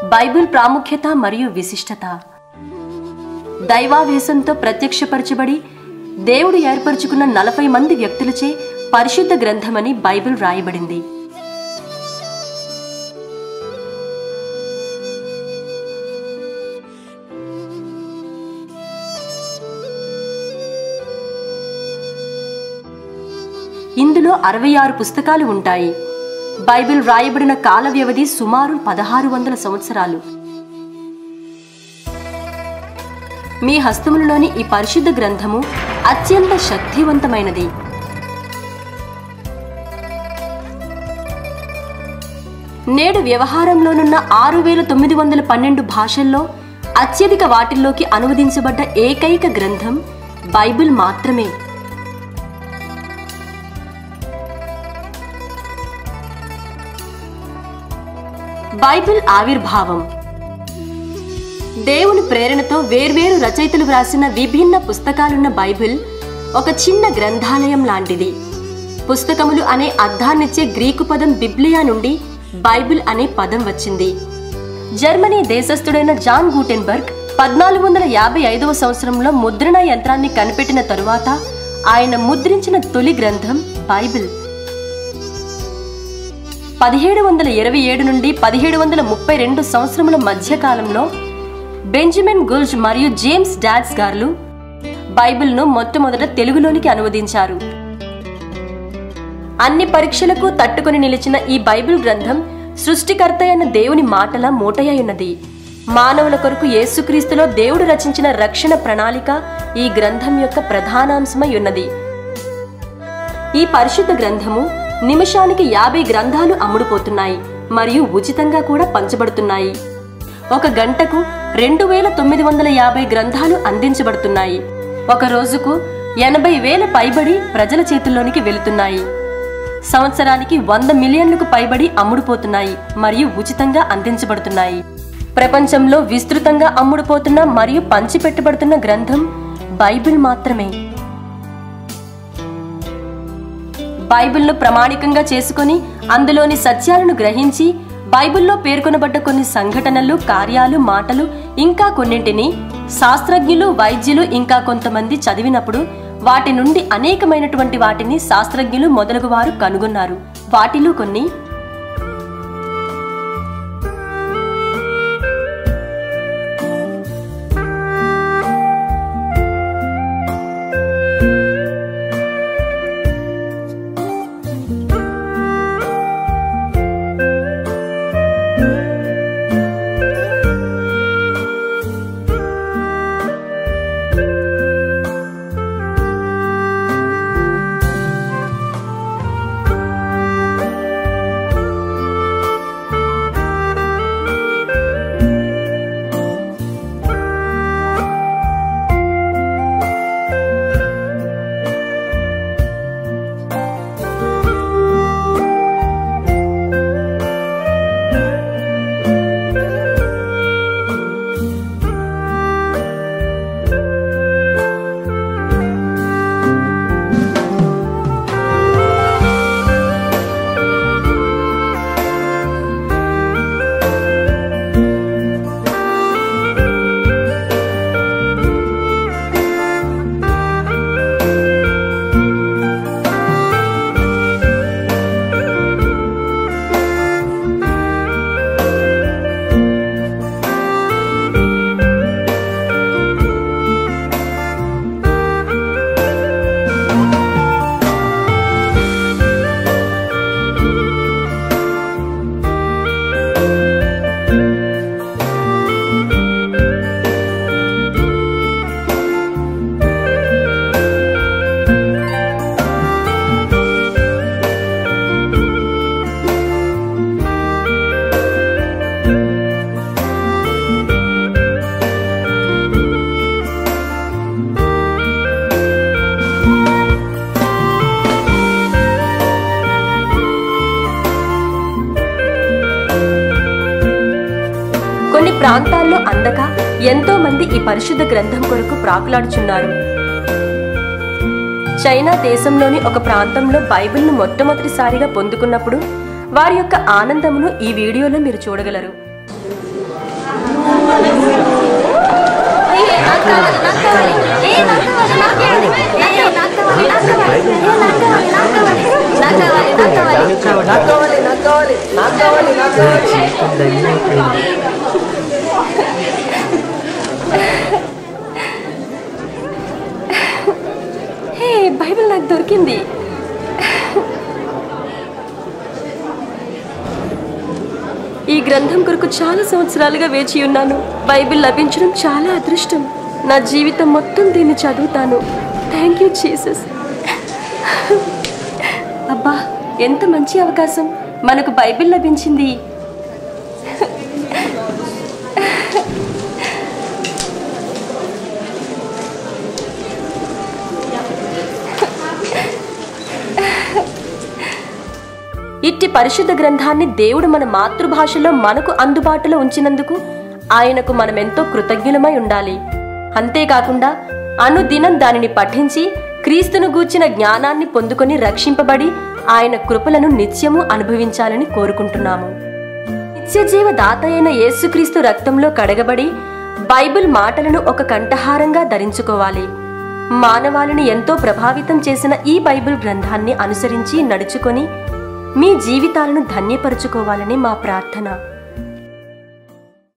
Bible ప్రాముఖ్యత మరియు విశిష్టత దైవావేశంతో ప్రత్యక్షపరచబడి దేవుడు ఏర్పరచుకున్న నలభై మంది వ్యక్తులచే పరిశుద్ధ గ్రంథమని బైబిల్ రాయబడింది ఇందులో అరవై ఆరు పుస్తకాలు ఉంటాయి బైబిల్ రాయబడిన కాల వ్యవధి సుమారు పదహారు వందల సంవత్సరాలు మీ హస్తములలోని ఈ పరిశుద్ధ గ్రంథము అత్యంత శక్తివంతమైనది నేడు వ్యవహారంలోనున్న ఆరు వేల తొమ్మిది వందల పన్నెండు భాషల్లో అత్యధిక వాటిల్లోకి అనువదించబడ్డ ఏకైక గ్రంథం బైబిల్ మాత్రమే బైబిల్ ఆవిర్భావం దేవుని ప్రేరణతో వేర్వేరు రచయితలు వ్రాసిన విభిన్న పుస్తకాలున్న బైబిల్ ఒక చిన్న గ్రంథాలయం లాంటిది పుస్తకములు అనే అర్థాన్నిచ్చే గ్రీకు పదం బిబ్లియా నుండి బైబిల్ అనే పదం వచ్చింది జర్మనీ దేశస్థుడైన జాన్ గూటెన్బర్గ్ పద్నాలుగు వందల యాభై ఐదవ సంవత్సరంలో ముద్రణ యంత్రాన్ని కనిపెట్టిన తరువాత ఆయన ముద్రించిన తొలి గ్రంథం బైబిల్ పదిహేడు వందల ఇరవై ఏడు నుండి పదిహేడు వందల ముప్పై రెండు సంవత్సరముల మధ్యకాలంలో బెంజమిన్ గుల్జ్ మరియు జేమ్స్ డాడ్స్ గారు బైబిల్ను మొట్టమొదట తెలుగులోనికి అనువదించారు అన్ని పరీక్షలకు తట్టుకొని నిలిచిన ఈ బైబిల్ గ్రంథం సృష్టికర్త అయిన దేవుని మాటల మూటయ్య ఉన్నది మానవుల కొరకు యేసుక్రీస్తులో దేవుడు రచించిన రక్షణ ప్రణాళిక ఈ గ్రంథం యొక్క ప్రధానాంశమై ఉన్నది ఈ పరిశుద్ధ గ్రంథము నిమిషానికి యాభై గ్రంథాలు అమ్ముడుపోతున్నాయి మరియు ఉచితంగా కూడా పంచబడుతున్నాయి ఒక గంటకు రెండు వేల తొమ్మిది వందల యాభై గ్రంథాలు అందించబడుతున్నాయి ఒక రోజుకు ఎనభై వేల పైబడి ప్రజల చేతుల్లోనికి వెళుతున్నాయి సంవత్సరానికి వంద మిలియన్లకు పైబడి అమ్ముడుపోతున్నాయి మరియు ఉచితంగా అందించబడుతున్నాయి ప్రపంచంలో విస్తృతంగా అమ్ముడుపోతున్న మరియు పంచిపెట్టబడుతున్న గ్రంథం బైబిల్ మాత్రమే బైబిల్ను ప్రామాణికంగా చేసుకొని అందులోని సత్యాలను గ్రహించి బైబిల్లో పేర్కొనబడ్డ కొన్ని సంఘటనలు కార్యాలు మాటలు ఇంకా కొన్నింటిని శాస్త్రజ్ఞులు వైద్యులు ఇంకా కొంతమంది చదివినప్పుడు వాటి నుండి అనేకమైనటువంటి వాటిని శాస్త్రజ్ఞులు మొదలగు వారు కనుగొన్నారు వాటిలో కొన్ని కొన్ని ప్రాంతాల్లో అందక ఎంతో మంది ఈ పరిశుద్ధ గ్రంథం కొరకు ప్రాకులాడుచున్నారు చైనా దేశంలోని ఒక ప్రాంతంలో బైబిల్ను మొట్టమొదటిసారిగా పొందుకున్నప్పుడు వారి యొక్క ఆనందమును ఈ వీడియోలో మీరు చూడగలరు జీవితం ధన్యమైపోయింది హే బైబిల్ నాకు దొరికింది ఈ గ్రంథం కొరకు చాలా సంవత్సరాలుగా వేచి ఉన్నాను బైబిల్ లభించడం చాలా అదృష్టం నా జీవితం మొత్తం దీన్ని చదువుతాను థ్యాంక్ యూ జీసస్ అబ్బా ఎంత మంచి అవకాశం మనకు బైబిల్ లభించింది ఇట్టి పరిశుద్ధ గ్రంథాన్ని దేవుడు మన మాతృభాషలో మనకు అందుబాటులో ఉంచినందుకు ఆయనకు మనమెంతో కృతజ్ఞులమై ఉండాలి అంతేకాకుండా అనుదినం దానిని పఠించి క్రీస్తును గూర్చిన జ్ఞానాన్ని పొందుకొని రక్షింపబడి ఆయన కృపలను నిత్యము అనుభవించాలని కోరుకుంటున్నాము నిత్యజీవ దాత అయిన యేసుక్రీస్తు రక్తంలో కడగబడి బైబిల్ మాటలను ఒక కంఠహారంగా ధరించుకోవాలి మానవాళిని ఎంతో ప్రభావితం చేసిన ఈ బైబిల్ గ్రంథాన్ని అనుసరించి నడుచుకొని మీ జీవితాలను ధన్యపరుచుకోవాలని మా ప్రార్థన